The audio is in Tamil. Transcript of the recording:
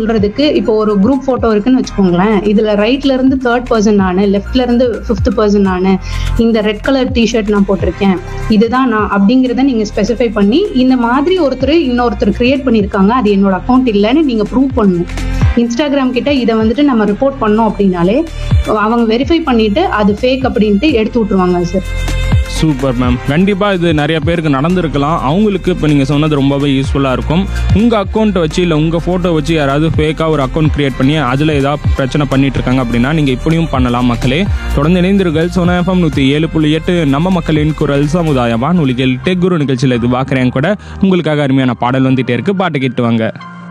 சொல்றதுக்கு இப்போ ஒரு குரூப் போட்டோ இருக்குன்னு வச்சுக்கோங்களேன் இதுல ரைட்ல இருந்து தேர்ட் பர்சன் நானு லெஃப்ட்ல இருந்து ஃபிஃப்த் பர்சன் நானு இந்த ரெட் கலர் டிஷர்ட் நான் போட்டிருக்கேன் இதுதான் நான் அப்படிங்கிறத நீங்க ஸ்பெசிஃபை பண்ணி இந்த மாதிரி ஒருத்தர் இன்னொருத்தர் கிரியேட் பண்ணியிருக்காங்க அது என்னோட அக்கௌண்ட் இல்லைன்னு நீங்க ப்ரூவ் பண்ணணும் இன்ஸ்டாகிராம் கிட்ட இதை வந்துட்டு நம்ம ரிப்போர்ட் பண்ணோம் அப்படின்னாலே அவங்க வெரிஃபை பண்ணிட்டு அது ஃபேக் அப்படின்ட்டு எடுத்து விட்டுருவாங்க சார் சூப்பர் மேம் கண்டிப்பாக இது நிறைய பேருக்கு நடந்திருக்கலாம் அவங்களுக்கு இப்போ நீங்கள் சொன்னது ரொம்பவே யூஸ்ஃபுல்லாக இருக்கும் உங்கள் அக்கௌண்ட்டை வச்சு இல்லை உங்கள் ஃபோட்டோ வச்சு யாராவது ஃபேக்காக ஒரு அக்கௌண்ட் கிரியேட் பண்ணி அதில் ஏதாவது பிரச்சனை பண்ணிட்டு இருக்காங்க அப்படின்னா நீங்கள் இப்படியும் பண்ணலாம் மக்களே தொடர்ந்து இணைந்தீர்கள் சோனா எஃப்எம் நூற்றி ஏழு புள்ளி எட்டு நம்ம மக்களின் குரல் சமுதாய வானொலிகள் டெக் குரு நிகழ்ச்சியில் இது பார்க்குறேன் கூட உங்களுக்காக அருமையான பாடல் வந்துட்டே இருக்கு பாட்டு கேட்டு வாங்க